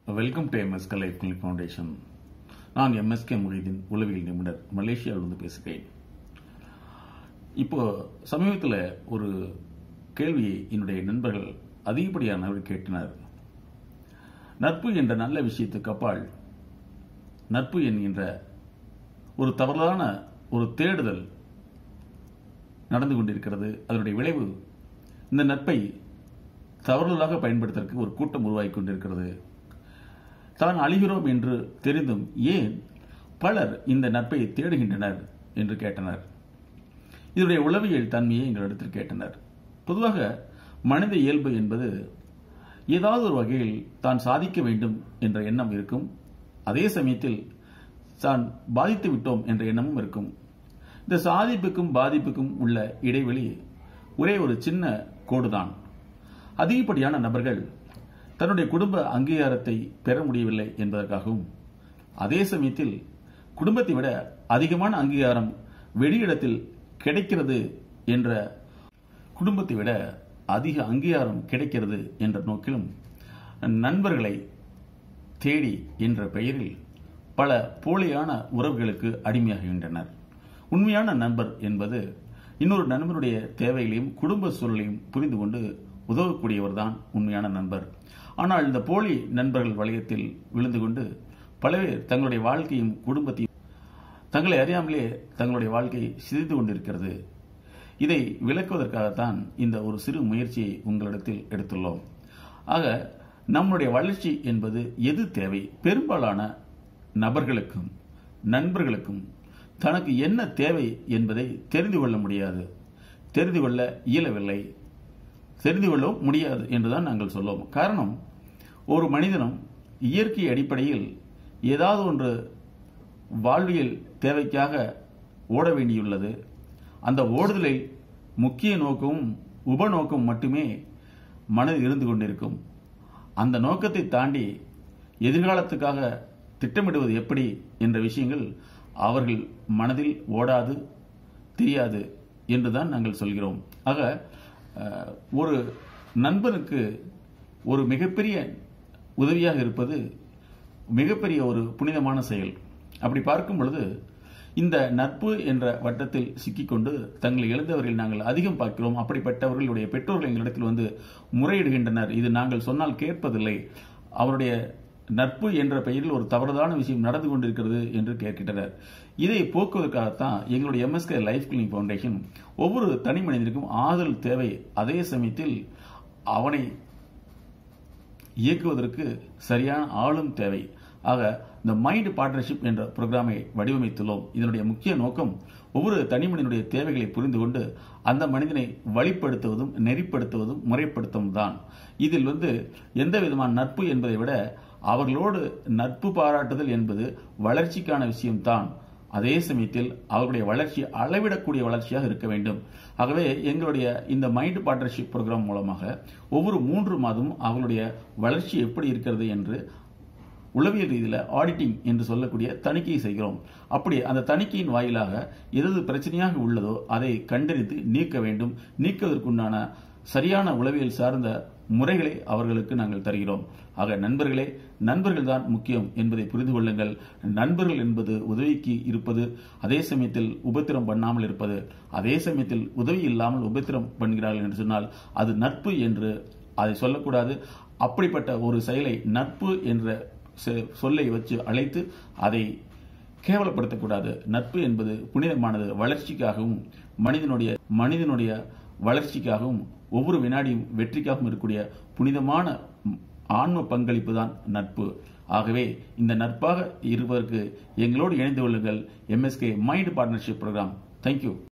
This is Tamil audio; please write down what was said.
welcome to MSK life clinic foundation நான் எம்எஸ்கே மொழிதின் உளவியல் நிபுணர் மலேசியாவிலிருந்து பேசுகிறேன் இப்போ சமீபத்தில் ஒரு கேள்வியை என்னுடைய நண்பர்கள் அதிகப்படியானவர் கேட்டனர் நட்பு என்ற நல்ல விஷயத்துக்கு அப்பால் நட்பு என்கின்ற ஒரு தவறான ஒரு தேடுதல் நடந்து கொண்டிருக்கிறது அதனுடைய விளைவு இந்த நட்பை தவறுதலாக பயன்படுத்துவதற்கு ஒரு கூட்டம் உருவாகி கொண்டிருக்கிறது தான் அழிகிறோம் என்று தெரிந்தும் ஏன் பலர் இந்த நட்பை தேடுகின்றனர் என்று கேட்டனர் இதனுடைய உளவியல் தன்மையை எங்களிடத்தில் கேட்டனர் பொதுவாக மனித இயல்பு என்பது ஏதாவது ஒரு வகையில் தான் சாதிக்க வேண்டும் என்ற எண்ணம் இருக்கும் அதே சமயத்தில் தான் பாதித்து விட்டோம் என்ற எண்ணமும் இருக்கும் இந்த சாதிப்புக்கும் பாதிப்புக்கும் உள்ள இடைவெளி ஒரே ஒரு சின்ன கோடுதான் அதிகப்படியான நபர்கள் தன்னுடைய குடும்ப அங்கீகாரத்தை பெற முடியவில்லை என்பதற்காகவும் அதே சமயத்தில் குடும்பத்தை விட அதிகமான அங்கீகாரம் வெளியிடத்தில் கிடைக்கிறது என்ற குடும்பத்தை விட அதிக அங்கீகாரம் கிடைக்கிறது என்ற நோக்கிலும் நண்பர்களை தேடி என்ற பெயரில் பல போலியான உறவுகளுக்கு அடிமையாகின்றனர் உண்மையான நண்பர் என்பது இன்னொரு நண்பருடைய தேவைகளையும் குடும்ப சூழலையும் புரிந்து கொண்டு உதவக்கூடியவர் தான் உண்மையான நண்பர் ஆனால் இந்த போலி நண்பர்கள் வளையத்தில் விழுந்து கொண்டு பல பேர் தங்களுடைய வாழ்க்கையும் குடும்பத்தையும் தங்களை அறியாமலே தங்களுடைய வாழ்க்கையை சிதைத்து கொண்டிருக்கிறது இதை விளக்குவதற்காகத்தான் இந்த ஒரு சிறு முயற்சியை உங்களிடத்தில் எடுத்துள்ளோம் ஆக நம்முடைய வளர்ச்சி என்பது எது தேவை பெரும்பாலான நபர்களுக்கும் நண்பர்களுக்கும் தனக்கு என்ன தேவை என்பதை தெரிந்து கொள்ள முடியாது தெரிந்து கொள்ள இயலவில்லை தெரிந்து கொள்ளவும் முடியாது என்றுதான் நாங்கள் சொல்லுவோம் காரணம் ஒரு மனிதனும் இயற்கை அடிப்படையில் ஏதாவது ஒன்று வாழ்வியல் தேவைக்காக ஓட வேண்டியுள்ளது அந்த ஓடுதலில் முக்கிய நோக்கமும் உபநோக்கம் மட்டுமே மனதில் இருந்து கொண்டிருக்கும் அந்த நோக்கத்தை தாண்டி எதிர்காலத்துக்காக திட்டமிடுவது எப்படி என்ற விஷயங்கள் அவர்கள் மனதில் ஓடாது தெரியாது என்றுதான் நாங்கள் சொல்கிறோம் ஆக ஒரு நண்பனுக்கு ஒரு மிகப்பெரிய உதவியாக இருப்பது மிகப்பெரிய ஒரு புனிதமான செயல் அப்படி பார்க்கும் பொழுது இந்த நட்பு என்ற வட்டத்தில் சிக்கிக்கொண்டு தங்களை இழந்தவர்கள் நாங்கள் அதிகம் பார்க்கிறோம் அப்படிப்பட்டவர்களுடைய பெற்றோர்கள் எங்களிடத்தில் வந்து முறையிடுகின்றனர் இது நாங்கள் சொன்னால் கேட்பதில்லை அவருடைய நட்பு என்ற பெயரில் ஒரு தவறுதான விஷயம் நடந்து கொண்டிருக்கிறது என்று கேட்கின்றனர் இதை போக்குவதற்காகத்தான் எங்களுடைய எம்எஸ்கே லைஃப் கிளினிக் ஃபவுண்டேஷன் ஒவ்வொரு தனி மனிதனுக்கும் ஆதல் தேவை அதே சமயத்தில் அவனை இயக்குவதற்கு சரியான ஆளும் தேவை ஆக இந்த மைண்ட் பார்ட்னர்ஷிப் என்ற புரோகிராமை வடிவமைத்துள்ளோம் இதனுடைய முக்கிய நோக்கம் ஒவ்வொரு தனி மனிதனுடைய தேவைகளை புரிந்து கொண்டு அந்த மனிதனை வழிப்படுத்துவதும் நெறிப்படுத்துவதும் முறைப்படுத்துவதும் தான் இதில் வந்து எந்த விதமான நட்பு என்பதை விட அவர்களோடு நட்பு பாராட்டுதல் என்பது வளர்ச்சிக்கான விஷயம்தான் அதே சமயத்தில் அவர்களுடைய வளர்ச்சி அளவிடக்கூடிய வளர்ச்சியாக இருக்க வேண்டும் ஆகவே எங்களுடைய இந்த மைண்ட் பார்ட்னர்ஷிப் ப்ரோக்ராம் மூலமாக ஒவ்வொரு மூன்று மாதமும் அவர்களுடைய வளர்ச்சி எப்படி இருக்கிறது என்று உளவியல் ரீதியில் ஆடிட்டிங் என்று சொல்லக்கூடிய தணிக்கையை செய்கிறோம் அப்படி அந்த தணிக்கையின் வாயிலாக எது பிரச்சனையாக உள்ளதோ அதை கண்டறிந்து நீக்க வேண்டும் நீக்குவதற்குண்டான சரியான உளவியல் சார்ந்த முறைகளை அவர்களுக்கு நாங்கள் தருகிறோம் ஆக நண்பர்களே நண்பர்கள் தான் முக்கியம் என்பதை புரிந்து கொள்ளுங்கள் நண்பர்கள் என்பது உதவிக்கு இருப்பது அதே சமயத்தில் உபத்திரம் பண்ணாமல் இருப்பது அதே சமயத்தில் உதவி இல்லாமல் உபத்திரம் பண்ணுகிறார்கள் என்று சொன்னால் அது நட்பு என்று அதை சொல்லக்கூடாது அப்படிப்பட்ட ஒரு செயலை நட்பு என்ற சொல்லை வச்சு அழைத்து அதை கேவலப்படுத்தக்கூடாது நட்பு என்பது புனிதமானது வளர்ச்சிக்காகவும் மனிதனுடைய மனிதனுடைய வளர்ச்சிக்காகவும் ஒவ்வொரு வினாடியும் வெற்றிக்காகவும் இருக்கக்கூடிய புனிதமான ஆன்ம பங்களிப்பு தான் நட்பு ஆகவே இந்த நட்பாக இருப்பதற்கு எங்களோடு இணைந்து கொள்ளுங்கள் MSK mind partnership program thank you